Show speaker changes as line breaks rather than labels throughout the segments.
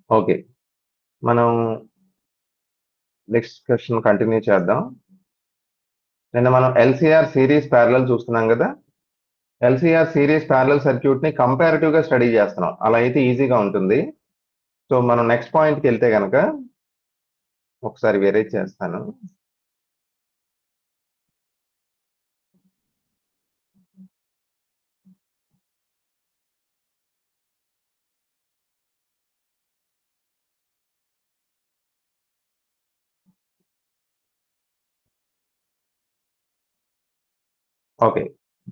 Okay. మనం next question continue చేద్దాం. నిన్న మనం ఎల్‌సీఆర్ సీరీస్ పారలెల్ చూస్తున్నాం గదా! ఎల్‌సీఆర్ సీరీస్ పారలెల్ సర్క్యూట్‌ని కంపారిటివ్‌గా స్టడీ చేస్తున్నాం. అలా అయితే ఈజీగా ఉంటుంది. సో, మనం నెక్స్ట్ పాయింట్‌కెళ్తే గనక ఒకసారి వేరేది చేస్తాను. ఓకే.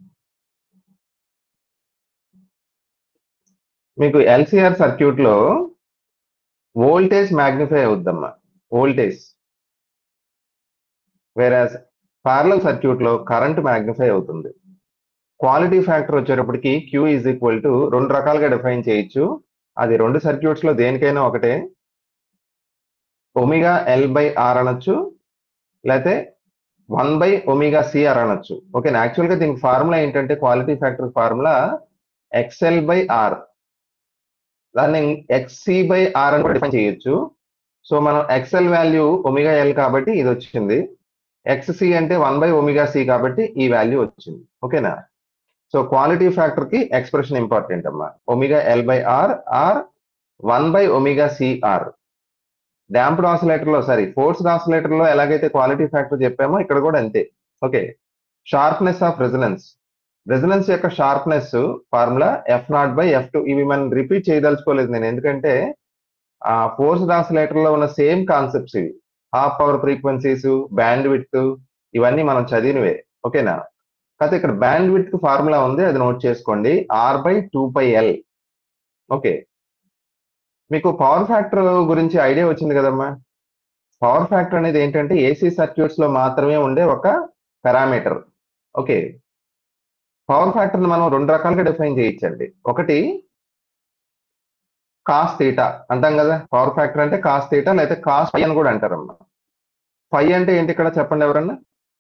మీకు ఎల్‌సీఆర్ సర్క్యూట్‌లో వోల్టేజ్ మాగ్నిఫై అవుద్దమ్మా. వోల్టేజ్. వేరాజ్ పారలెల్ సర్క్యూట్‌లో కరెంట్ మాగ్నిఫై అవుతుంది. క్వాలిటీ ఫ్యాక్టర్ వచ్చేటప్పటికి Q ఈజ్ ఈక్వల్ టు 2 రకాలుగా డిఫైన్ చేయొచ్చు. అది 2 సర్క్యూట్స్‌లో దేనికైనా ఒకటే. ఒమేగా ఎల్ బై ఆర్ అనొచ్చు. లేతే 1 బై ఒమేగా సిఆర్ అనొచ్చు. ఓకేనా. యాక్చువల్‌గా దీనికి ఫార్ములా ఏంటంటే quality factor formula XL by R. దాన్ని ఎక్స్‌సి బై ఆర్ అని కూడా డిఫైన్ చేయొచ్చు. సో, మనం ఎక్స్ఎల్ వాల్యూ ఒమేగా ఎల్ కాబట్టి ఇదొచ్చింది. ఎక్స్‌సి అంటే 1 బై ఒమేగా సి కాబట్టి ఈ వాల్యూ వచ్చింది. ఓకేనా. సో, క్వాలిటీ ఫ్యాక్టర్‌కి ఎక్స్‌ప్రెషన్ ఇంపార్టెంట్ అమ్మా. Omega L by R R 1 by omega CR. Damped ఆసిలేటర్‌లో సారీ ఫోర్స్డ్ ఆసిలేటర్‌లో ఎలాగైతే క్వాలిటీ ఫ్యాక్టర్ చెప్పామో ఇక్కడ కూడా అంతే. Okay. Sharpness of resonance. Resonance యొక్క sharpness formula F naught by F two ఇవి మనం రిపీట్ చేయదలుచుకోలేదు నేను. ఎందుకంటే ఆహ్, ఫోర్స్డ్ ఆసిలేటర్‌లో ఉన్న సేమ్ కాన్సెప్ట్స్ ఇవి. Half power frequencies, bandwidth ఇవన్నీ మనం చదివినవే. ఓకేనా. కాకపోతే ఇక్కడ బ్యాండ్ విడ్త్ ఫార్ములా ఉంది. అది నోట్ చేసుకోండి. R by 2 pi L. Okay. మీకు పవర్ ఫ్యాక్టర్ గురించి ఐడియా వచ్చింది కదమ్మా! పవర్ ఫ్యాక్టర్ అనేది ఏంటంటే ఏసీ సర్క్యూట్స్‌లో మాత్రమే ఉండే ఒక పారామీటర్. ఓకే. పవర్ ఫ్యాక్టర్‌ని మనం 2 రకాలుగా డిఫైన్ చేయొచ్చండి. ఒకటి కాస్ థీటా అంటాం గదా! పవర్ ఫ్యాక్టర్ అంటే కాస్ థీటా లేతే కాస్ ఫై అని కూడా అంటారమ్మా. ఫై అంటే ఏంటి ఇక్కడ చెప్పండి ఎవరన్నా?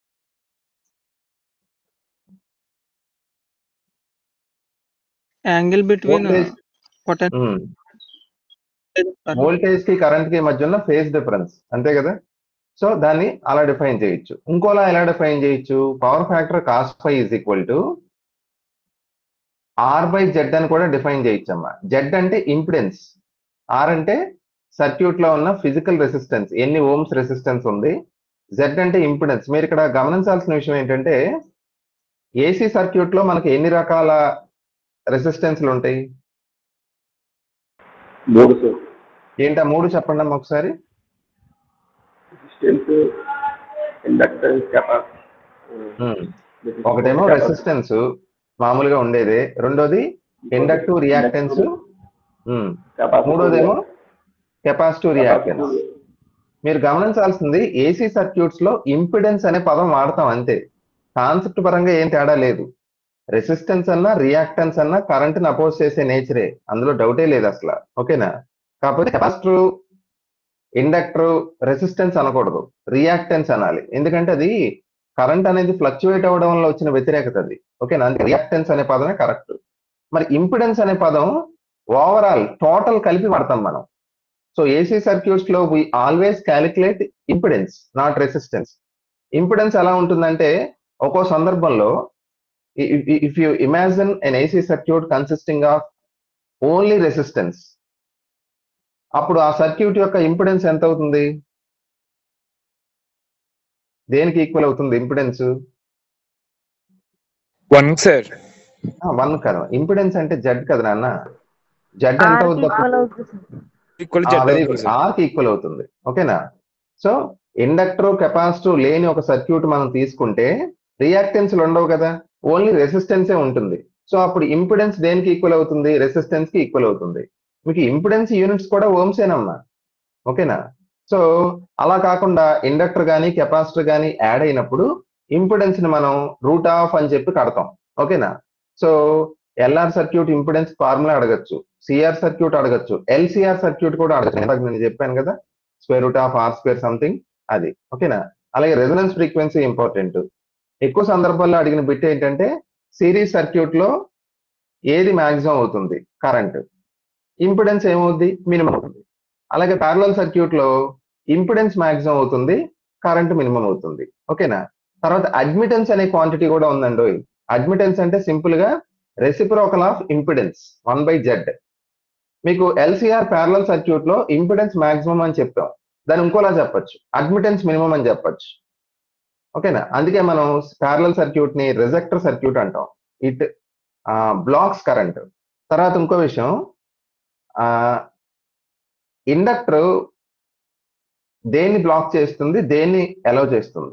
యాంగిల్ బిట్వీన్
వోల్టేజ్
పొటెన్
హ్మ్. వోల్టేజ్‌కి, కరెంట్‌కి మధ్య ఉన్న ఫేజ్ డిఫరెన్స్. అంతే గదా! సో, దాన్ని అలా డిఫైన్ చేయొచ్చు. ఇంకోలా ఎలా డిఫైన్ చేయొచ్చు? Power factor cos phi is equal to R by Z అని కూడా డిఫైన్ చేయొచ్చమ్మా. జెడ్ అంటే ఇంపెడెన్స్. ఆర్ అంటే సర్క్యూట్‌లో ఉన్న ఫిజికల్ రెసిస్టెన్స్. ఎన్ని ఓమ్స్ రెసిస్టెన్స్ ఉంది. జెడ్ అంటే ఇంపెడెన్స్. మీరు ఇక్కడ గమనించాల్సిన విషయం ఏంటంటే ఏసీ సర్క్యూట్‌లో మనకి ఎన్ని రకాల రెసిస్టెన్స్‌లు ఉంటాయి?
3 సార్.
ఏంటా 3 చెప్పండమ్మా ఒకసారి?
Resistance, inductance, capacitor.
హ్మ్. ఒకటేమో రెసిస్టెన్స్ మామూలుగా ఉండేదే. రెండోది ఇండక్టివ్ రియాక్టెన్స్. హ్మ్. మూడోదేమో కెపాసిటివ్ రియాక్టెన్స్. మీరు గమనించాల్సింది ఏసీ సర్క్యూట్స్‌లో ఇంపెడెన్స్ అనే పదం వాడతాం అంతే. కాన్సెప్ట్ పరంగా ఏం తేడా లేదు. రెసిస్టెన్స్ అన్నా, రియాక్టెన్స్ అన్నా కరెంట్‌ని అపోజ్ చేసే నేచరే. అందులో డౌటే లేదు అసల. ఓకేనా. కాకపోతే కెపాసిటర్, ఇండక్టర్, రెసిస్టెన్స్ అనకూడదు. రియాక్టెన్స్ అనాలి. ఎందుకంటే అది కరెంట్ అనేది ఫ్లక్చుయేట్ అవ్వడం వల్ల వచ్చిన వ్యతిరేకత అది. ఓకేనా. అందుకే రియాక్టెన్స్ అనే పదమే కరెక్ట్. మరి ఇంపెడెన్స్ అనే పదం ఓవరాల్ టోటల్ కలిపి వాడతాం మనం. సో, ఏసీ సర్క్యూట్స్‌లో we always calculate impedance not resistance. Impedance ఎలా ఉంటుందంటే ఒక్కో సందర్భంలో ఇ ఇ if you imagine an AC circuit consisting of only resistance. అప్పుడు ఆ సర్క్యూట్ యొక్క ఇంపెడెన్స్ ఎంత అవుతుంది? దేనికి ఈక్వల్ అవుతుంది ఇంపెడెన్స్?
1 సార్.
ఆ! 1 కదా! ఇంపెడెన్స్ అంటే జెడ్ కదా నాన్న. జెడ్ ఎంత
ఆర్‌కి
అవుద్ది
ఈక్వల్
అప్పుడు?
అవుతుంది సార్.
ఈక్వల్
ఆ!
జెడ్
వెరీ
అవుతుంది
గుడ్.
సార్.
ఆర్‌కి ఈక్వల్ అవుతుంది. ఓకేనా. సో, ఇండక్టర్, కెపాసిటర్ లేని ఒక సర్క్యూట్ మనం తీసుకుంటే రియాక్టెన్స్‌లు ఉండవు కదా! ఓన్లీ రెసిస్టెన్సే ఉంటుంది. సో, అప్పుడు ఇంపెడెన్స్ దేనికి ఈక్వల్ అవుతుంది? రెసిస్టెన్స్‌కి ఈక్వల్ అవుతుంది. మీకు ఇంపెడెన్స్ యూనిట్స్ కూడా ఓమ్సేనమ్మా. ఓకేనా. సో, అలా కాకుండా ఇండక్టర్ గాని, కెపాసిటర్ గాని యాడ్ అయినప్పుడు ఇంపెడెన్స్‌ని మనం రూట్ ఆఫ్ అని చెప్పి కడతాం. ఓకేనా. So, LR circuit impedance formula అడగొచ్చు. సిఆర్ సర్క్యూట్ అడగొచ్చు. ఎల్‌సీఆర్ సర్క్యూట్ కూడా అడగొచ్చు. ఇందాక నేను చెప్పాను కదా! Square root of R square something అది. ఓకేనా. అలాగే రెసొనెన్స్ ఫ్రీక్వెన్సీ ఇంపార్టెంట్. ఎక్కువ సందర్భాల్లో అడిగిన బిట్ ఏంటంటే సిరీస్ సర్క్యూట్‌లో ఏది మాక్సిమం అవుతుంది? కరెంట్. ఇంపెడెన్స్ ఏమవుద్ది? మినిమమ్ అవుతుంది. అలాగే ప్యారలల్ సర్క్యూట్ లో ఇంపిడెన్స్ మాక్సిమం అవుతుంది కరెంట్ మినిమం అవుతుంది ఓకేనా తర్వాత అడ్మిటెన్స్ అనే క్వాంటిటీ కూడా ఉందండి అడ్మిటెన్స్ అంటే సింపుల్ గా reciprocal of impedance one by Z మీకు ఎల్సిఆర్ ప్యారలల్ సర్క్యూట్ లో ఇంపిడెన్స్ మాక్సిమం అని చెప్పాం దాన్ని ఇంకోలా చెప్పొచ్చు అడ్మిటెన్స్ మినిమం అని చెప్పొచ్చు ఓకేనా అందుకే మనం ప్యారలల్ సర్క్యూట్ ని రిజెక్టర్ సర్క్యూట్ అంటాం ఇట్ బ్లాక్స్ కరెంట్ తర్వాత ఇంకో విషయం ఇండక్టర్ దేన్ని బ్లాక్ చేస్తుంది దేన్ని అలౌ చేస్తుంది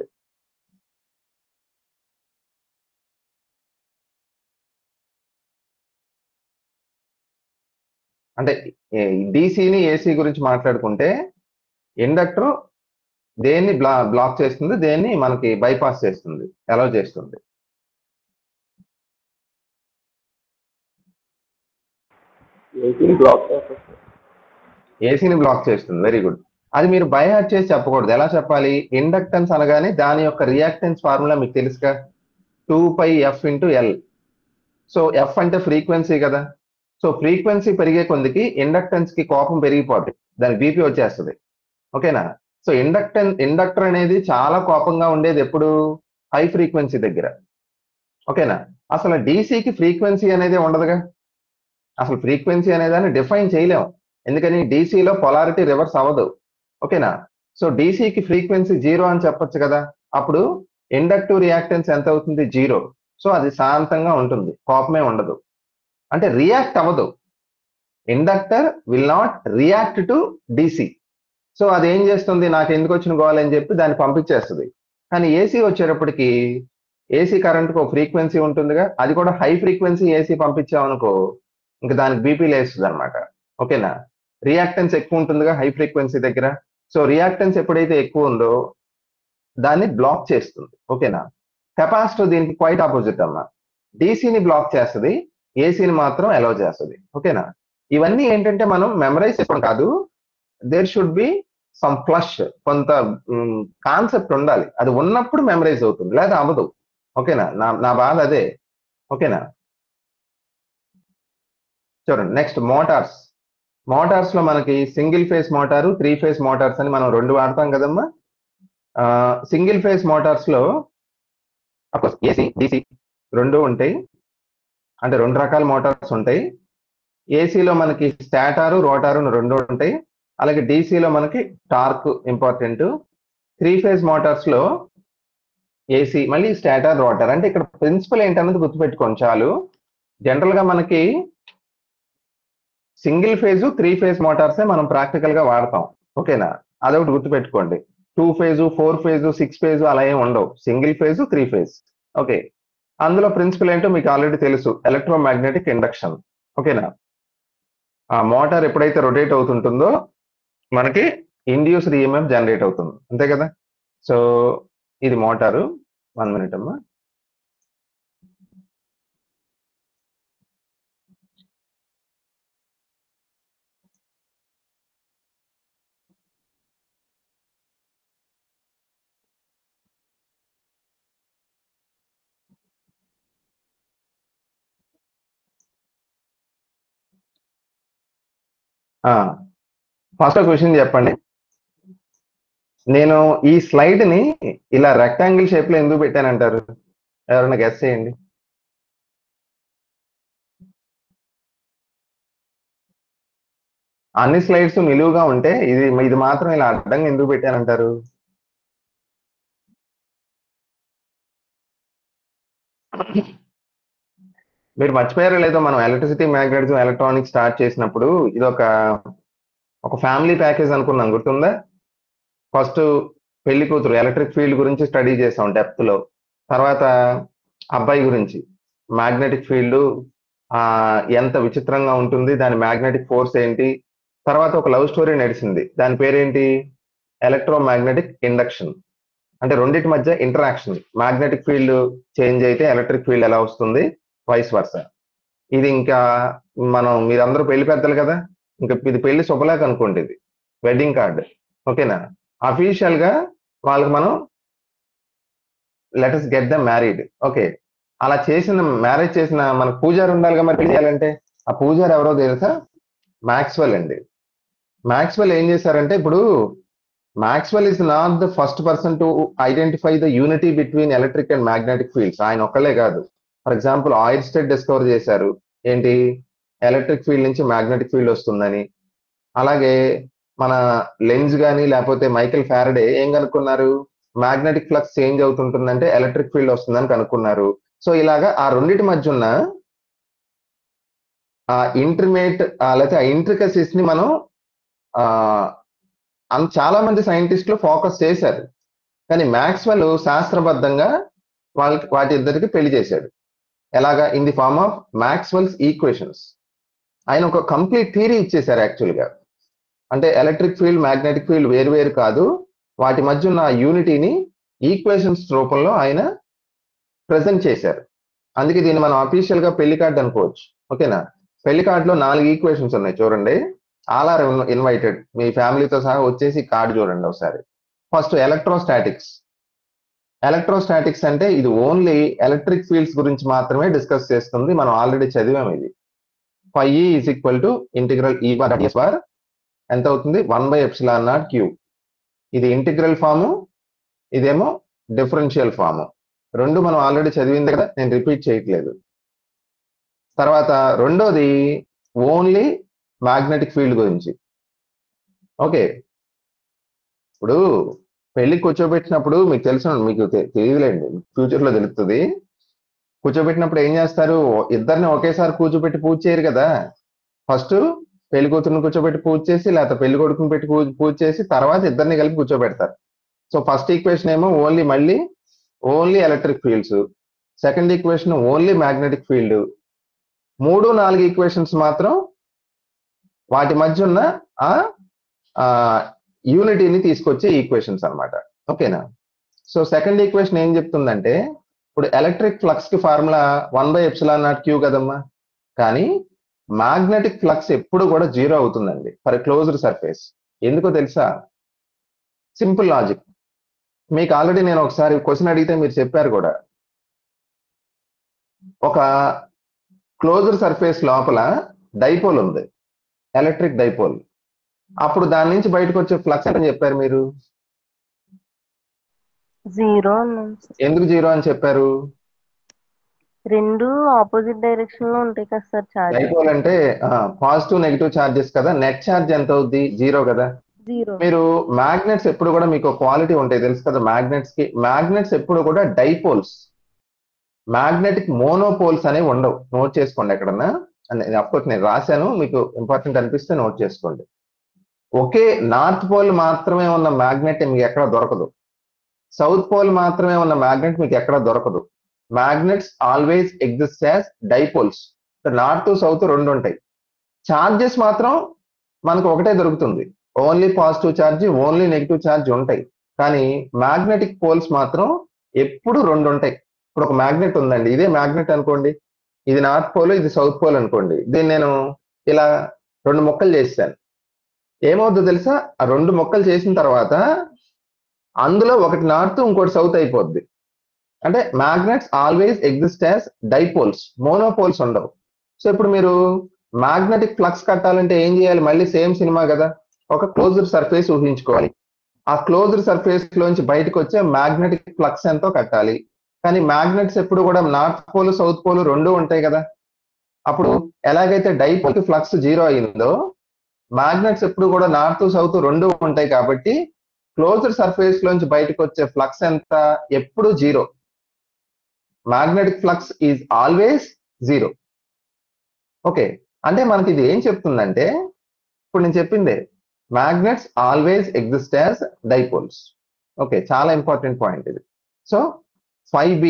అంటే డిసిని ఏసీ గురించి మాట్లాడుకుంటే ఇండక్టర్ దేన్ని బ్లా బ్లాక్ చేస్తుంది దేన్ని మనకి బైపాస్ చేస్తుంది అలౌ చేస్తుంది
ఏసీని బ్లాక్ చేస్తారు
ఏసీని బ్లాక్ చేస్తుంది వెరీ గుడ్ అది మీరు బై హార్ట్ చేసి చెప్పకూడదు ఎలా చెప్పాలి ఇండక్టెన్స్ అనగానే దాని యొక్క రియాక్టెన్స్ ఫార్ములా మీకు తెలుసుగా two pi F into L so F అంటే ఫ్రీక్వెన్సీ కదా సో ఫ్రీక్వెన్సీ పెరిగే కొందికి ఇండక్టెన్స్ కి కోపం పెరిగిపోద్ది దాని బీపీ వచ్చేస్తుంది ఓకేనా సో ఇండక్టెన్ ఇండక్టర్ అనేది చాలా కోపంగా ఉండేది ఎప్పుడు హై ఫ్రీక్వెన్సీ దగ్గర ఓకేనా అసలు డీసీకి ఫ్రీక్వెన్సీ అనేది ఉండదుగా అసలు ఫ్రీక్వెన్సీ అనేదాన్ని డిఫైన్ చేయలేం ఎందుకని డీసీలో పొలారిటీ రివర్స్ అవ్వదు ఓకేనా సో డీసీకి ఫ్రీక్వెన్సీ జీరో అని చెప్పొచ్చు కదా అప్పుడు ఇండక్టివ్ రియాక్టెన్స్ ఎంత అవుతుంది జీరో సో అది శాంతంగా ఉంటుంది కోపమే ఉండదు అంటే రియాక్ట్ అవ్వదు inductor will not react to DC so అది ఏం చేస్తుంది నాకు ఎందుకు వచ్చిన గోల్ అని చెప్పి దాన్ని పంపించేస్తుంది కానీ ఏసీ వచ్చేటప్పటికి ఏసీ కరెంట్కి ఒక ఫ్రీక్వెన్సీ ఉంటుందిగా అది కూడా హై ఫ్రీక్వెన్సీ ఏసీ పంపించామనుకో ఇంకా దానికి బీపీ లేస్తుంది అనమాట ఓకేనా రియాక్టెన్స్ ఎక్కువ ఉంటుందిగా హై ఫ్రీక్వెన్సీ దగ్గర సో రియాక్టెన్స్ ఎప్పుడైతే ఎక్కువ ఉందో దాన్ని బ్లాక్ చేస్తుంది ఓకేనా కెపాసిటర్ దీనికి క్వైట్ ఆపోజిట్ అమ్మా డీసీని బ్లాక్ చేస్తుంది ఏసీని మాత్రం అలౌ చేస్తుంది ఓకేనా ఇవన్నీ ఏంటంటే మనం మెమరైజ్ చేసుకోవడం కాదు there should be some flush కొంత కాన్సెప్ట్ ఉండాలి అది ఉన్నప్పుడు మెమరైజ్ అవుతుంది లేదా అవ్వదు ఓకేనా నా నా బాధ అదే ఓకేనా చూడండి నెక్స్ట్ మోటార్స్ మోటార్స్ లో మనకి single phase motor three phase motors అని మనం రెండు వాడతాం కదమ్మా సింగిల్ ఫేస్ మోటార్స్ లో ఏసీ డిసి రెండు ఉంటాయి అంటే రెండు రకాల మోటార్స్ ఉంటాయి ఏసీలో మనకి స్టాటారు రోటారు రెండు ఉంటాయి అలాగే డీసీలో మనకి torque important three phase motors లో ఏసీ మళ్ళీ స్టాటార్ రోటర్ అంటే ఇక్కడ ప్రిన్సిపల్ ఏంటన్నది గుర్తుపెట్టుకోండి చాలు జనరల్ గా మనకి సింగిల్ ఫేజ్ త్రీ ఫేజ్ మోటార్సే మనం ప్రాక్టికల్ గా వాడతాం ఓకేనా అదొకటి గుర్తుపెట్టుకోండి two phase four phase six phase అలా ఏం ఉండవు single phase three phase okay అందులో ప్రిన్సిపల్ ఏంటో మీకు ఆల్రెడీ తెలుసు ఎలక్ట్రోమాగ్నెటిక్ ఇండక్షన్ ఓకేనా ఆ మోటార్ ఎప్పుడైతే రొటేట్ అవుతుంటుందో మనకి ఇండ్యూస్డ్ ఈఎంఎఫ్ జనరేట్ అవుతుంది అంతే కదా సో ఇది మోటారు వన్ మినిట్ అమ్మా ఫస్ట్ క్వశ్చన్ చెప్పండి నేను ఈ స్లైడ్ ని ఇలా రెక్టాంగిల్ షేప్ లో ఎందుకు పెట్టానంటారు ఎవరైనా గెస్ చేయండి అన్ని స్లైడ్స్ నిలువుగా ఉంటే ఇది ఇది మాత్రం ఇలా అడ్డంగా ఎందుకు పెట్టానంటారు మీరు మర్చిపోయారో లేదో మనం ఎలక్ట్రిసిటీ మ్యాగ్నెటిజం ఎలక్ట్రానిక్స్ స్టార్ట్ చేసినప్పుడు ఇది ఒక ఒక ఫ్యామిలీ ప్యాకేజ్ అనుకున్నాం గుర్తుందా ఫస్ట్ పెళ్లి కూతురు ఎలక్ట్రిక్ ఫీల్డ్ గురించి స్టడీ చేసాం డెప్త్ లో తర్వాత అబ్బాయి గురించి మ్యాగ్నెటిక్ ఫీల్డ్ ఎంత విచిత్రంగా ఉంటుంది దాని మ్యాగ్నెటిక్ ఫోర్స్ ఏంటి తర్వాత ఒక లవ్ స్టోరీ నడిచింది దాని పేరేంటి ఎలక్ట్రోమాగ్నెటిక్ ఇండక్షన్ అంటే రెండింటి మధ్య ఇంటరాక్షన్ మ్యాగ్నెటిక్ ఫీల్డ్ చేంజ్ అయితే ఎలక్ట్రిక్ ఫీల్డ్ ఎలా వస్తుంది వైస్ వర్స ఇది ఇంకా మనం మీరందరూ పెళ్లి పెద్దలు కదా ఇంకా ఇది పెళ్లి శుభలేఖ అనుకోండి ఇది వెడ్డింగ్ కార్డ్ ఓకేనా అఫీషియల్ గా వాళ్ళకి మనం letters get the married okay అలా చేసిన మ్యారేజ్ చేసిన మనకు పూజారి ఉండాలిగా మరి పెళ్లి చేయాలంటే ఆ పూజారి ఎవరో తెలుసా మ్యాక్స్వెల్ అండి మ్యాక్స్వెల్ ఏం చేశారంటే ఇప్పుడు Maxwell is not the first person to identify the unity between electric and magnetic fields ఆయన ఒక్కలే కాదు for example Oersted discover చేశారు ఏంటి ఎలక్ట్రిక్ ఫీల్డ్ నుంచి మ్యాగ్నెటిక్ ఫీల్డ్ వస్తుందని అలాగే మన లెన్స్ కానీ లేకపోతే మైకెల్ ఫ్యారడే ఏం కనుక్కున్నారు మ్యాగ్నెటిక్ ఫ్లక్స్ చేంజ్ అవుతుంటుందంటే ఎలక్ట్రిక్ ఫీల్డ్ వస్తుందని కనుక్కున్నారు సో ఇలాగా ఆ రెండింటి మధ్య ఉన్న ఆ ఇంటర్మేట్ లేకపోతే ఆ ఇంట్రికసీస్ ని మనం ఆ అన్- చాలా మంది సైంటిస్టులు ఫోకస్ చేశారు కానీ మ్యాక్స్వెల్ శాస్త్రబద్ధంగా వాళ్ళకి వాటి ఇద్దరికి పెళ్లి చేశాడు ఎలాగా in the form of Maxwell's equations ఆయన ఒక కంప్లీట్ థియరీ ఇచ్చేశారు యాక్చువల్ గా అంటే ఎలక్ట్రిక్ ఫీల్డ్ మ్యాగ్నెటిక్ ఫీల్డ్ వేరు వేరు కాదు వాటి మధ్య ఉన్న యూనిటీని ఈక్వేషన్స్ రూపంలో ఆయన ప్రజెంట్ చేశారు అందుకే దీన్ని మనం అఫీషియల్ గా పెళ్లి కార్డ్ అనుకోవచ్చు ఓకేనా పెళ్లి కార్డులో నాలుగు ఈక్వేషన్స్ ఉన్నాయి చూడండి ఆల్ ఆర్ ఇన్వైటెడ్ మీ ఫ్యామిలీతో సహా వచ్చేసి కార్డు చూడండి ఒకసారి ఫస్ట్ ఎలక్ట్రోస్టాటిక్స్ ఎలక్ట్రోస్టాటిక్స్ అంటే ఇది ఓన్లీ ఎలక్ట్రిక్ ఫీల్డ్స్ గురించి మాత్రమే డిస్కస్ చేస్తుంది మనం ఆల్రెడీ చదివాం ఇది phi E is equal to integral E bar DS bar ఎంత అవుతుంది one by epsilon not Q ఇది ఇంటిగ్రల్ ఫాము ఇదేమో డిఫరెన్షియల్ ఫాము రెండు మనం ఆల్రెడీ చదివింది కదా నేను రిపీట్ చేయట్లేదు తర్వాత రెండోది ఓన్లీ మ్యాగ్నెటిక్ ఫీల్డ్ గురించి ఓకే ఇప్పుడు పెళ్లి కూర్చోబెట్టినప్పుడు మీకు తెలుసు మీకు తె- తెలియదులేండి ఫ్యూచర్ లో తెలుస్తుంది కూర్చోబెట్టినప్పుడు ఏం చేస్తారు ఇద్దరిని ఒకేసారి కూర్చోబెట్టి పూజ చేయరు కదా ఫస్ట్ పెళ్లి కూతురుని కూర్చోబెట్టి పూజ చేసి లేకపోతే పెళ్లి కొడుకుని పెట్టి పూజ పూజ చేసి తర్వాత ఇద్దరిని కలిపి కూర్చోబెడతారు సో ఫస్ట్ ఈక్వేషన్ ఏమో ఓన్లీ మళ్ళీ only electric fields second equation only magnetic field మూడు నాలుగు ఈక్వేషన్స్ మాత్రం వాటి మధ్య ఉన్న ఆ యూనిటీని తీసుకొచ్చే ఈక్వేషన్స్ అన్నమాట ఓకేనా సో సెకండ్ ఈక్వేషన్ ఏం చెప్తుందంటే ఇప్పుడు ఎలక్ట్రిక్ ఫ్లక్స్ కి formula one by epsilon not Q కదమ్మా కానీ మ్యాగ్నెటిక్ ఫ్లక్స్ ఎప్పుడు కూడా జీరో అవుతుందండి ఫర్ క్లోజ్డ్ సర్ఫేస్ ఎందుకో తెలుసా సింపుల్ లాజిక్ మీకు ఆల్రెడీ నేను ఒకసారి క్వశ్చన్ అడిగితే మీరు చెప్పారు కూడా ఒక క్లోజ్డ్ సర్ఫేస్ లోపల డైపోల్ ఉంది ఎలక్ట్రిక్ డైపోల్ అప్పుడు దాని నుంచి బయటకు వచ్చే ఫ్లక్స్ అని చెప్పారు మీరు
జీరో అన్నాం సార్
ఎందుకు జీరో అని చెప్పారు
రెండు ఆపోజిట్ డైరెక్షన్ లో ఉంటాయి కదా సార్ చార్జ్
డైపోల్ అంటే పాజిటివ్ నెగిటివ్ చార్జెస్ కదా నెట్ ఛార్జ్ ఎంత అవుద్ది జీరో కదా
జీరో
మీరు మ్యాగ్నెట్స్ ఎప్పుడు కూడా మీకు క్వాలిటీ ఉంటాయి తెలుసు కదా మ్యాగ్నెట్స్ కి మ్యాగ్నెట్స్ ఎప్పుడు కూడా డైపోల్స్ మ్యాగ్నెటిక్ మోనోపోల్స్ అనేవి ఉండవు నోట్ చేసుకోండి ఎక్కడన్నా అఫ్కోర్స్ నేను రాశాను మీకు ఇంపార్టెంట్ అనిపిస్తే నోట్ చేసుకోండి ఒకే నార్త్ పోల్ మాత్రమే ఉన్న మ్యాగ్నెట్ మీకు ఎక్కడ దొరకదు సౌత్ పోల్ మాత్రమే ఉన్న మ్యాగ్నెట్ మీకు ఎక్కడ దొరకదు magnets always exist as dipoles north south రెండు ఉంటాయి చార్జెస్ మాత్రం మనకు ఒకటే దొరుకుతుంది only positive charge only negative charge ఉంటాయి కానీ మ్యాగ్నెటిక్ పోల్స్ మాత్రం ఎప్పుడు రెండు ఉంటాయి ఇప్పుడు ఒక మ్యాగ్నెట్ ఉందండి ఇదే మ్యాగ్నెట్ అనుకోండి ఇది నార్త్ పోల్ ఇది సౌత్ పోల్ అనుకోండి దీన్ని నేను ఇలా రెండు మొక్కలు చేశాను ఏమవుద్దో తెలుసా ఆ రెండు మొక్కలు చేసిన తర్వాత అందులో ఒకటి నార్త్ ఇంకోటి సౌత్ అయిపోద్ది అంటే magnets always exist as dipoles monopoles ఉండవు సో ఇప్పుడు మీరు మ్యాగ్నెటిక్ ఫ్లక్స్ కట్టాలంటే ఏం చేయాలి మళ్ళీ సేమ్ సినిమా కదా ఒక క్లోజ్డ్ సర్ఫేస్ ఊహించుకోవాలి ఆ క్లోజ్డ్ సర్ఫేస్ లోంచి బయటకు వచ్చే మ్యాగ్నెటిక్ ఫ్లక్స్ ఎంతో కట్టాలి కానీ మ్యాగ్నెట్స్ ఎప్పుడు కూడా నార్త్ పోల్ సౌత్ పోల్ రెండు ఉంటాయి కదా అప్పుడు ఎలాగైతే డైపోల్ కి ఫ్లక్స్ జీరో అయిందో మ్యాగ్నెట్స్ ఎప్పుడు కూడా నార్త్ సౌత్ రెండు ఉంటాయి కాబట్టి క్లోజ్డ్ సర్ఫేస్ లోంచి బయటకు వచ్చే ఫ్లక్స్ ఎంత ఎప్పుడు zero magnetic flux is always zero okay అంటే మనకి ఇది ఏం చెప్తుందంటే ఇప్పుడు నేను చెప్పిందే magnets always exist as dipoles okay చాలా ఇంపార్టెంట్ పాయింట్ ఇది so phi B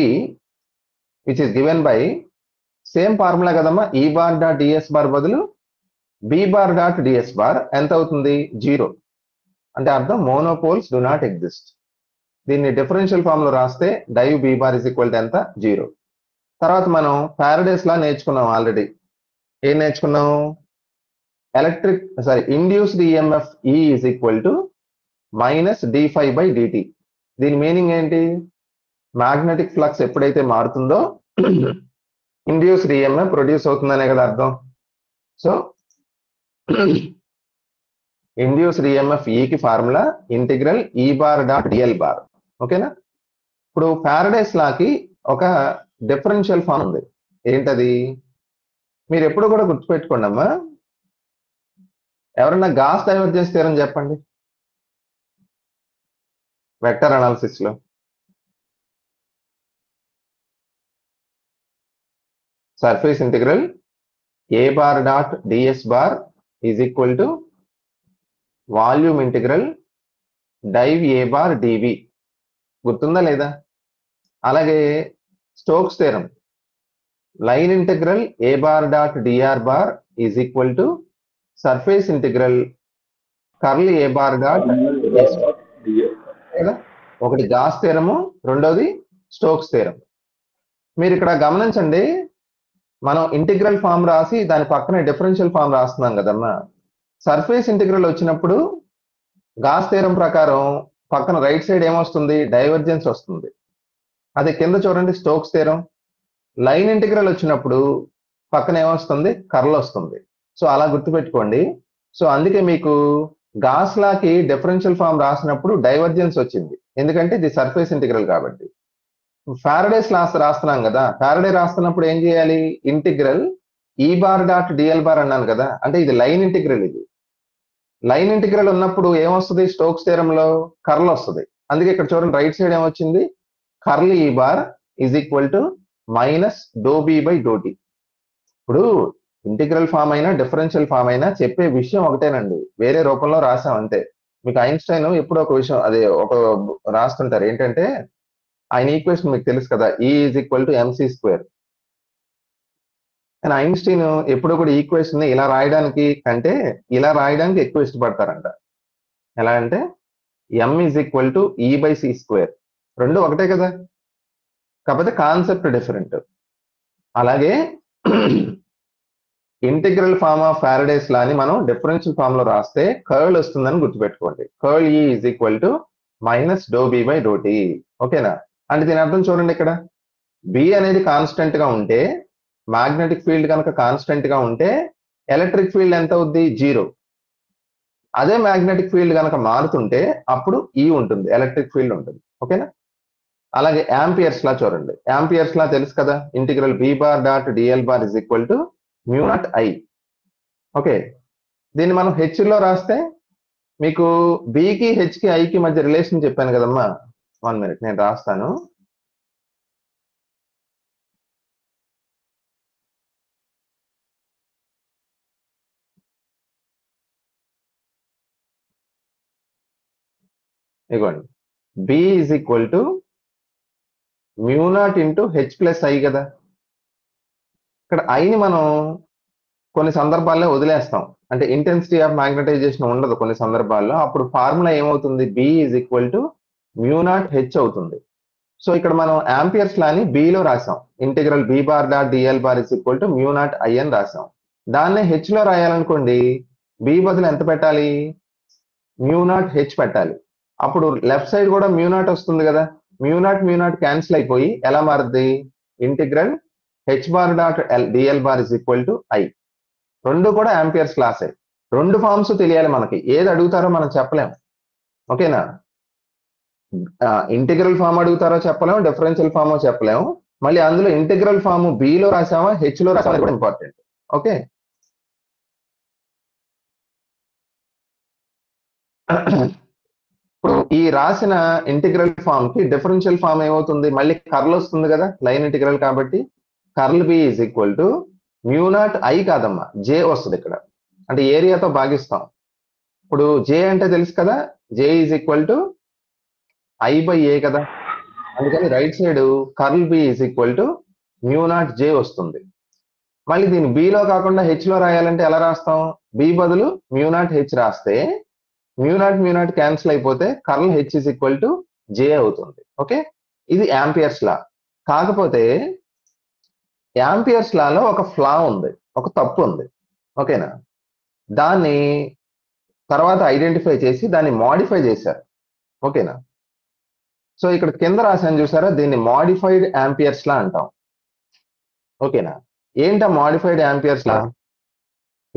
which is given by same formula కదమ్మా E bar dot DS bar బదులు B bar dot DS bar ఎంత అవుతుంది జీరో అంటే అర్థం మోనోపోల్స్ డు నాట్ ఎగ్జిస్ట్ దీన్ని differential form లో రాస్తే div B bar is equal to ఎంత జీరో తర్వాత మనం పారడేస్ లా నేర్చుకున్నాం ఆల్రెడీ ఏం నేర్చుకున్నాం electric sorry induced EMF E is equal to minus D phi by DT దీని మీనింగ్ ఏంటి మ్యాగ్నెటిక్ ఫ్లక్స్ ఎప్పుడైతే మారుతుందో ఇండ్యూస్డ్ ఈఎంఎఫ్ ప్రొడ్యూస్ అవుతుందనే కదా అర్థం సో ఇండ్యూస్డ్ ఈఎంఎఫ్ ఈకి formula integral E bar dot DL bar ఓకేనా ఇప్పుడు ప్యారడైస్ లాకి ఒక డిఫరెన్షియల్ ఫామ్ ఉంది ఏంటది మీరు ఎప్పుడు కూడా గుర్తుపెట్టుకోండి అమ్మా ఎవరన్నా గాస్ డైవర్జెన్స్ థియరం చెప్పండి వెక్టర్ అనాలిసిస్ లో surface integral A bar dot DS bar is equal to volume integral div A bar DV గుర్తుందా లేదా అలాగే Stokes theorem line integral A bar dot DR bar is equal to surface integral curl A bar dot కదా ఒకటి gas థీరము రెండోది Stokes theorem మీరు ఇక్కడ గమనించండి మనం ఇంటిగ్రల్ ఫామ్ రాసి దాని పక్కనే డిఫరెన్షియల్ ఫామ్ రాస్తున్నాం కదమ్మా సర్ఫేస్ ఇంటిగ్రల్ వచ్చినప్పుడు గాస్ థీరం ప్రకారం పక్కన రైట్ సైడ్ ఏమొస్తుంది డైవర్జెన్స్ వస్తుంది అదే కింద చూడండి స్టోక్స్ థీరం లైన్ ఇంటిగ్రల్ వచ్చినప్పుడు పక్కన ఏమొస్తుంది కర్ల్ వస్తుంది సో అలా గుర్తుపెట్టుకోండి సో అందుకే మీకు గాస్ లాకి డిఫరెన్షియల్ ఫామ్ రాసినప్పుడు డైవర్జెన్స్ వచ్చింది ఎందుకంటే ఇది సర్ఫేస్ ఇంటిగ్రల్ కాబట్టి ఫారడేస్ లాస్ రాస్తున్నాం కదా ఫారడే రాస్తున్నప్పుడు ఏం చేయాలి integral E bar dot DL bar అన్నాను కదా అంటే ఇది లైన్ ఇంటిగ్రల్ ఇది లైన్ ఇంటిగ్రల్ ఉన్నప్పుడు ఏమొస్తుంది స్టోక్స్ థీరంలో కర్ల్ వస్తుంది అందుకే ఇక్కడ చూడండి రైట్ సైడ్ ఏమొచ్చింది curl E bar is equal to minus do B by do T ఇప్పుడు ఇంటిగ్రల్ ఫామ్ అయినా డిఫరెన్షియల్ ఫామ్ అయినా చెప్పే విషయం ఒకటేనండి వేరే రూపంలో రాసాం అంతే మీకు ఐన్స్టైన్ ఎప్పుడు ఒక విషయం అదే ఒక రాస్తుంటారు ఏంటంటే ఆయన ఈక్వేషన్ మీకు తెలుసు కదా E is equal to MC square కానీ ఐన్స్టీన్ ఎప్పుడు కూడా ఈక్వేషన్ ని ఇలా రాయడానికి కంటే ఇలా రాయడానికి ఎక్కువ ఇష్టపడతారంట ఎలా అంటే M is equal to E by C square రెండు ఒకటే కదా కాకపోతే కాన్సెప్ట్ డిఫరెంట్ అలాగే ఇంటిగ్రల్ ఫార్మ్ ఆఫ్ ఫారడేస్ లాని మనం డిఫరెన్షియల్ ఫామ్ లో రాస్తే కర్ల్ వస్తుందని గుర్తుపెట్టుకోండి curl E is equal to minus do B by do T ఓకేనా అంటే దీని అర్థం చూడండి ఇక్కడ బి అనేది కాన్స్టెంట్ గా ఉంటే మ్యాగ్నెటిక్ ఫీల్డ్ కనుక కాన్స్టెంట్ గా ఉంటే ఎలక్ట్రిక్ ఫీల్డ్ ఎంత అవుద్ది జీరో అదే మ్యాగ్నెటిక్ ఫీల్డ్ కనుక మారుతుంటే అప్పుడు ఈ ఉంటుంది ఎలక్ట్రిక్ ఫీల్డ్ ఉంటుంది ఓకేనా అలాగే యాంపియర్స్ లా చూడండి యాంపియర్స్ లా తెలుసు కదా integral B bar dot DL bar is equal to mu not I okay దీన్ని మనం హెచ్ లో రాస్తే మీకు బికి హెచ్కి ఐకి మధ్య రిలేషన్ చెప్పాను కదమ్మా వన్ మినిట్ నేను రాస్తాను ఇగోండి B is equal to mu not into H plus I కదా ఇక్కడ ఐని మనం కొన్ని సందర్భాల్లో వదిలేస్తాం అంటే ఇంటెన్సిటీ ఆఫ్ మ్యాగ్నటైజేషన్ ఉండదు కొన్ని సందర్భాల్లో అప్పుడు ఫార్ములా ఏమవుతుంది B is equal to mu not H అవుతుంది సో ఇక్కడ మనం యాంపియర్స్ లాని బిలో రాసాం integral B bar dot DL bar is equal to mu not I అని రాసాం దాన్నే హెచ్ లో రాయాలనుకోండి బి బదులు ఎంత పెట్టాలి మ్యూ నాట్ హెచ్ పెట్టాలి అప్పుడు లెఫ్ట్ సైడ్ కూడా మ్యూ నాట్ వస్తుంది కదా mu not mu not cancel అయిపోయి ఎలా మారుద్ది integral H bar dot DL bar is equal to I రెండు కూడా యాంపియర్స్ క్లాసే రెండు ఫార్మ్స్ తెలియాలి మనకి ఏది అడుగుతారో మనం చెప్పలేం ఓకేనా ఇంటిగ్రల్ ఫామ్ అడుగుతారో చెప్పలేము డిఫరెన్షియల్ ఫామ్ చెప్పలేము మళ్ళీ అందులో ఇంటిగ్రల్ ఫామ్ లో రాసామా హెచ్ లో రాసామా కూడా ఇంపార్టెంట్ ఓకే ఇప్పుడు ఈ రాసిన ఇంటిగ్రల్ ఫామ్ కి డిఫరెన్షియల్ ఫామ్ ఏమవుతుంది మళ్ళీ కర్ల్ వస్తుంది కదా లైన్ ఇంటిగ్రల్ కాబట్టి curl B is equal to mu not I కాదమ్మా జే వస్తుంది ఇక్కడ అంటే ఏరియాతో భాగిస్తాం ఇప్పుడు జే అంటే తెలుసు కదా J is equal to I by A కదా అందుకని right side curl B is equal to mu not J వస్తుంది మళ్ళీ దీన్ని బిలో కాకుండా హెచ్ లో రాయాలంటే ఎలా రాస్తాం బి బదులు మ్యూ నాట్ హెచ్ రాస్తే mu not mu not cancel అయిపోతే curl H is equal to J అవుతుంది ఓకే ఇది యాంపియర్స్ లా కాకపోతే యాంపియర్స్ లాలో ఒక ఫ్లా ఉంది ఒక తప్పు ఉంది ఓకేనా దాన్ని తర్వాత ఐడెంటిఫై చేసి దాన్ని మాడిఫై చేశారు ఓకేనా సో ఇక్కడ కింద రాశాను చూసారా దీన్ని మాడిఫైడ్ యాంపియర్స్ లా అంటాం ఓకేనా ఏంటా modified Ampere's law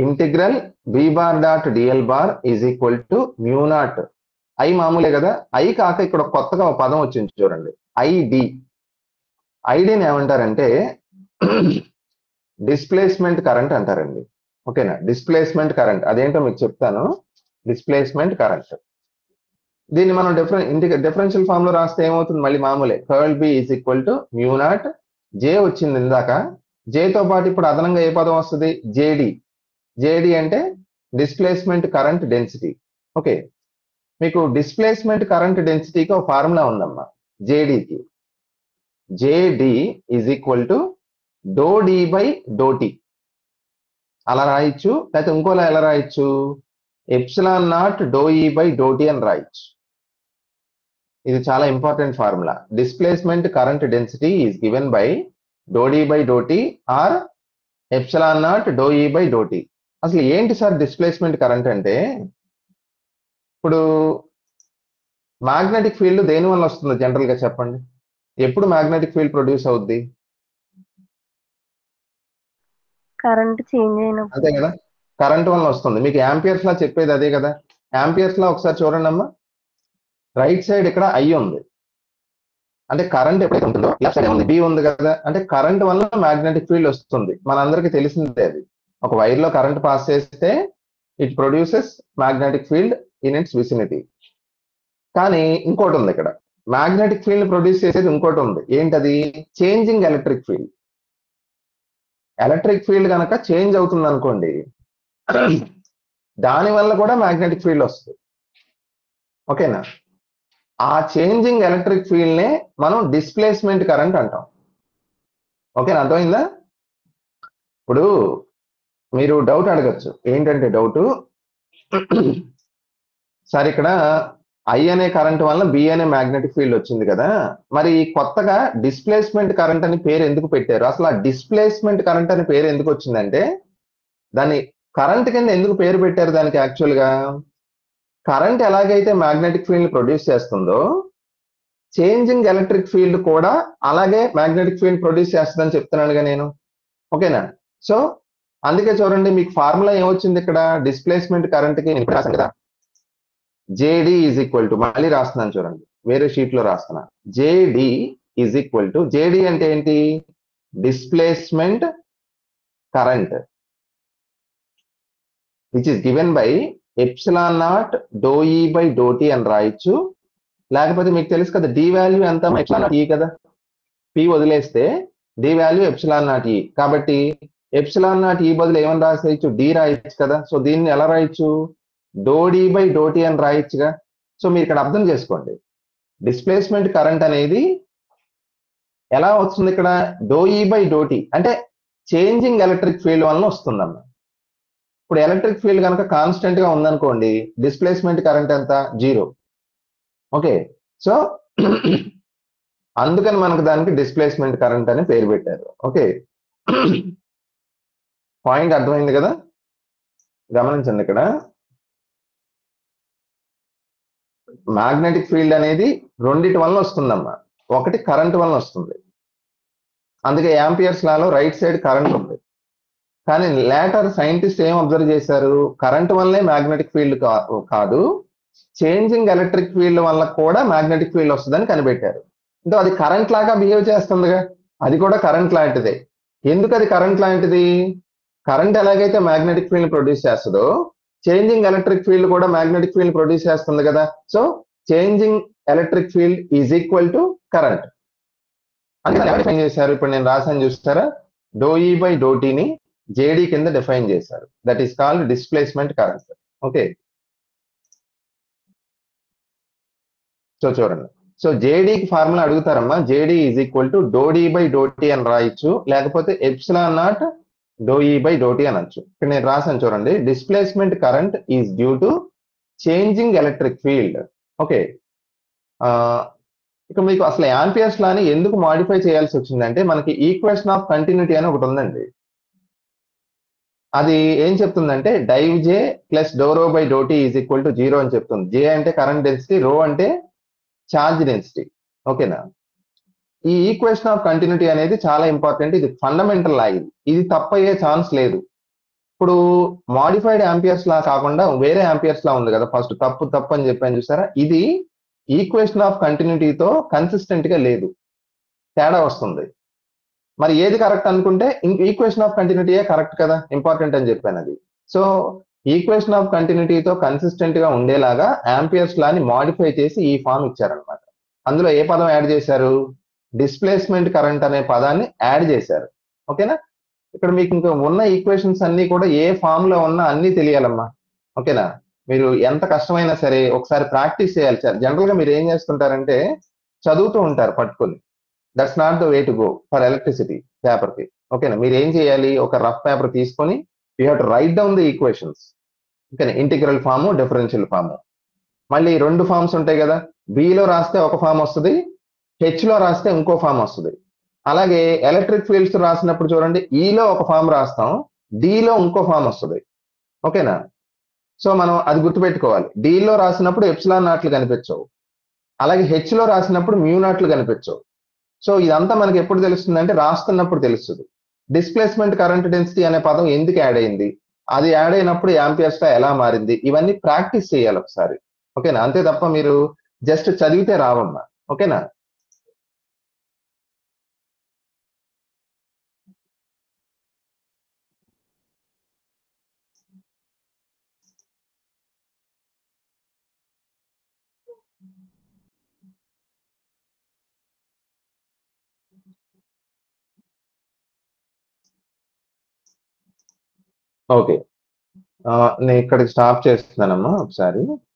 integral B bar dot DL bar is equal to mu not I మామూలే కదా ఐ కాక ఇక్కడ కొత్తగా ఒక పదం వచ్చింది చూడండి ఐడి ఐడిని ఏమంటారంటే డిస్ప్లేస్మెంట్ కరెంట్ అంటారండి ఓకేనా డిస్ప్లేస్మెంట్ కరెంట్ అదేంటో మీకు చెప్తాను డిస్ప్లేస్మెంట్ కరెంట్ దీన్ని మనం డిఫరెన్ ఇంటి డిఫరెన్షియల్ ఫామ్ లో రాస్తే ఏమవుతుంది మళ్ళీ మామూలే curl B is equal to mu not J వచ్చింది ఇందాక J తో పాటు ఇప్పుడు అదనంగా ఏ పదం వస్తుంది జేడి జేడి అంటే డిస్ప్లేస్మెంట్ కరెంట్ డెన్సిటీ ఓకే మీకు డిస్ప్లేస్మెంట్ కరెంట్ డెన్సిటీకి ఒక ఫార్ములా ఉందమ్మా జేడికి JD is equal to do D by do T అలా రాయొచ్చు లేకపోతే ఇంకోలా ఎలా రాయొచ్చు epsilon not do E by do T అని రాయొచ్చు ఇది చాలా important formula displacement current density is given by do D by do T or epsilon not do E by do T అసలు ఏంటి సార్ డిస్ప్లేస్మెంట్ కరెంట్ అంటే ఇప్పుడు magnetic field దేని వల్ల వస్తుంది జనరల్ గా చెప్పండి ఎప్పుడు మ్యాగ్నెటిక్ ఫీల్డ్ ప్రొడ్యూస్ అవుద్ది
కరెంట్ చేంజ్ అయినప్పుడు
అంతే కదా కరెంట్ వల్ల వస్తుంది మీకు యాంపియర్స్ లా చెప్పేది అదే కదా యాంపియర్స్ లా ఒకసారి చూడండి అమ్మా రైట్ సైడ్ ఇక్కడ ఐ ఉంది అంటే కరెంట్ ఎప్పుడైతే ఉంటుందో లెఫ్ట్ సైడ్ ఉంది బి ఉంది కదా అంటే కరెంట్ వల్ల మ్యాగ్నెటిక్ ఫీల్డ్ వస్తుంది మనందరికీ తెలిసిందే అది ఒక వైర్ లో కరెంట్ పాస్ చేస్తే it produces magnetic field in its vicinity కానీ ఇంకోటి ఉంది ఇక్కడ మ్యాగ్నెటిక్ ఫీల్డ్ ప్రొడ్యూస్ చేసేది ఇంకోటి ఉంది ఏంటది changing electric field electric field కనుక చేంజ్ అవుతుంది అనుకోండి దాని వల్ల కూడా మ్యాగ్నెటిక్ ఫీల్డ్ వస్తుంది ఓకేనా ఆ చేంజింగ్ ఎలక్ట్రిక్ ఫీల్డ్ నే మనం డిస్ప్లేస్మెంట్ కరెంట్ అంటాం ఓకేనా అర్థమైందా ఇప్పుడు మీరు డౌట్ అడగచ్చు ఏంటంటే డౌట్ సార్ ఇక్కడ ఐ అనే కరెంట్ వల్ల బి అనే మ్యాగ్నెటిక్ ఫీల్డ్ వచ్చింది కదా మరి కొత్తగా డిస్ప్లేస్మెంట్ కరెంట్ అని పేరు ఎందుకు పెట్టారు అసలు ఆ డిస్ప్లేస్మెంట్ కరెంట్ అని పేరు ఎందుకు వచ్చిందంటే దాన్ని కరెంట్ కింద ఎందుకు పేరు పెట్టారు దానికి యాక్చువల్ గా కరెంట్ ఎలాగైతే మ్యాగ్నెటిక్ ఫీల్డ్ ప్రొడ్యూస్ చేస్తుందో చేంజింగ్ ఎలక్ట్రిక్ ఫీల్డ్ కూడా అలాగే మ్యాగ్నెటిక్ ఫీల్డ్ ప్రొడ్యూస్ చేస్తుందని చెప్తున్నానుగా నేను ఓకేనా సో అందుకే చూడండి మీకు ఫార్ములా ఏమొచ్చింది ఇక్కడ డిస్ప్లేస్మెంట్ కరెంట్ కి నేను ఇప్పుడు రాశాను కదా జేడి ఈజ్ ఈక్వల్ టు మళ్ళీ రాస్తున్నాను చూడండి వేరే షీట్ లో రాస్తున్నా JD is equal to JD అంటే ఏంటి displacement current which is given by epsilon not do E by do T అని రాయొచ్చు లేకపోతే మీకు తెలుసు కదా డి వాల్యూ ఎంత ఎప్సిలాన్ నాట్ ఈ కదా పి వదిలేస్తే డి వాల్యూ ఎప్సిలాన్ నాట్ ఈ కాబట్టి ఎప్సిలాన్ నాట్ ఈ బదులు ఏమని రాసేయచ్చు డి రాయొచ్చు కదా సో దీన్ని ఎలా రాయొచ్చు do D by do T అని రాయొచ్చుగా సో మీరు ఇక్కడ అర్థం చేసుకోండి డిస్ప్లేస్మెంట్ కరెంట్ అనేది ఎలా వస్తుంది ఇక్కడ d E by do t అంటే చేంజింగ్ ఎలక్ట్రిక్ ఫీల్డ్ వలన వస్తుందన్న ఇప్పుడు ఎలక్ట్రిక్ ఫీల్డ్ కనుక కాన్స్టెంట్ గా ఉందనుకోండి డిస్ప్లేస్మెంట్ కరెంట్ ఎంత జీరో ఓకే సో అందుకని మనకు దానికి డిస్ప్లేస్మెంట్ కరెంట్ అని పేరు పెట్టారు ఓకే పాయింట్ అర్థమైంది కదా గమనించండి ఇక్కడ మ్యాగ్నెటిక్ ఫీల్డ్ అనేది రెండిటి వలన వస్తుందమ్మా ఒకటి కరెంట్ వలన వస్తుంది అందుకే యాంపియర్స్ లాలో రైట్ సైడ్ కరెంట్ ఉంది కానీ లేటర్ సైంటిస్ట్ ఏం అబ్జర్వ్ చేశారు కరెంట్ వల్లనే మ్యాగ్నెటిక్ ఫీల్డ్ కాదు చేంజింగ్ ఎలక్ట్రిక్ ఫీల్డ్ వల్ల కూడా మ్యాగ్నెటిక్ ఫీల్డ్ వస్తుందని కనిపెట్టారు అంటే అది కరెంట్ లాగా బిహేవ్ చేస్తుందిగా అది కూడా కరెంట్ లాంటిదే ఎందుకు అది కరెంట్ లాంటిది కరెంట్ ఎలాగైతే మ్యాగ్నెటిక్ ఫీల్డ్ ప్రొడ్యూస్ చేస్తుందో చేంజింగ్ ఎలక్ట్రిక్ ఫీల్డ్ కూడా మ్యాగ్నెటిక్ ఫీల్డ్ ప్రొడ్యూస్ చేస్తుంది కదా so changing electric field is equal to current అందుకని ఎవరు డిఫైన్ చేశారు ఇప్పుడు నేను రాసాను చూస్తారా డో ఈ బై డో టీని జేడీ కింద డిఫైన్ చేశారు that is called displacement current okay so చూడండి సో జేడీకి ఫార్ములా అడుగుతారమ్మా JD is equal to d D by d t అని రాయొచ్చు లేకపోతే epsilon not d E by d t అనొచ్చు ఇక్కడ నేను రాసాను చూడండి displacement current is due to changing electric field okay ఇక మీకు అసలు యాంపియర్స్ లాని ఎందుకు మాడిఫై చేయాల్సి వచ్చిందంటే మనకి ఈక్వేషన్ ఆఫ్ కంటిన్యూటీ అని ఒకటి ఉందండి అది ఏం చెప్తుందంటే div J plus d rho by d t is equal to zero అని చెప్తుంది జే అంటే కరెంట్ డెన్సిటీ రో అంటే ఛార్జ్ డెన్సిటీ ఓకేనా ఈ ఈక్వేషన్ ఆఫ్ కంటిన్యూటీ అనేది చాలా ఇంపార్టెంట్ ఇది ఫండమెంటల్ లా ఇది ఇది తప్పయ్యే ఛాన్స్ లేదు ఇప్పుడు మాడిఫైడ్ యాంపియర్స్ లా కాకుండా వేరే యాంపియర్స్ లా ఉంది కదా ఫస్ట్ తప్పు తప్పు అని చెప్పాను చూసారా ఇది ఈక్వేషన్ ఆఫ్ కంటిన్యూటీతో కన్సిస్టెంట్ గా లేదు తేడా వస్తుంది మరి ఏది కరెక్ట్ అనుకుంటే ఈక్వేషన్ ఆఫ్ కంటిన్యూటీయే కరెక్ట్ కదా ఇంపార్టెంట్ అని చెప్పాను అది సో ఈక్వేషన్ ఆఫ్ కంటిన్యూటీతో కన్సిస్టెంట్ గా ఉండేలాగా యాంపియర్స్ లాని మాడిఫై చేసి ఈ ఫామ్ ఇచ్చారనమాట అందులో ఏ పదం యాడ్ చేశారు డిస్ప్లేస్మెంట్ కరెంట్ అనే పదాన్ని యాడ్ చేశారు ఓకేనా ఇక్కడ మీకు ఇంకా ఉన్న ఈక్వేషన్స్ అన్ని కూడా ఏ ఫామ్ లో ఉన్నా అన్ని తెలియాలమ్మా ఓకేనా మీరు ఎంత కష్టమైనా సరే ఒకసారి ప్రాక్టీస్ చేయాలి జనరల్ గా మీరు ఏం చేస్తుంటారంటే చదువుతూ ఉంటారు పట్టుకొని that's not the way to go for electricity paper కి ఓకేనా మీరు ఏం చేయాలి ఒక రఫ్ పేపర్ తీసుకొని you have to write down the equations ఓకేనా ఇంటిగ్రల్ ఫాము డిఫరెన్షియల్ ఫాము మళ్ళీ రెండు ఫామ్స్ ఉంటాయి కదా బిలో రాస్తే ఒక ఫామ్ వస్తుంది హెచ్ లో రాస్తే ఇంకో ఫామ్ వస్తుంది అలాగే ఎలక్ట్రిక్ ఫీల్డ్స్ రాసినప్పుడు చూడండి ఈలో ఒక ఫామ్ రాస్తాం డిలో ఇంకో ఫామ్ వస్తుంది ఓకేనా సో మనం అది గుర్తుపెట్టుకోవాలి డిలో రాసినప్పుడు ఎప్సిలాన్ నాట్లు కనిపించవు అలాగే హెచ్ లో రాసినప్పుడు మ్యూ నాట్లు కనిపించవు సో ఇదంతా మనకి ఎప్పుడు తెలుస్తుంది అంటే రాస్తున్నప్పుడు తెలుస్తుంది డిస్ప్లేస్మెంట్ కరెంట్ డెన్సిటీ అనే పదం ఎందుకు యాడ్ అయింది అది యాడ్ అయినప్పుడు యాంపియర్స్ గా ఎలా మారింది ఇవన్నీ ప్రాక్టీస్ చేయాలి ఒకసారి ఓకేనా అంతే తప్ప మీరు జస్ట్ చదివితే రావమ్మా ఓకేనా ఓకే నేను ఇక్కడికి స్టాప్ చేస్తున్నానమ్మా ఒకసారి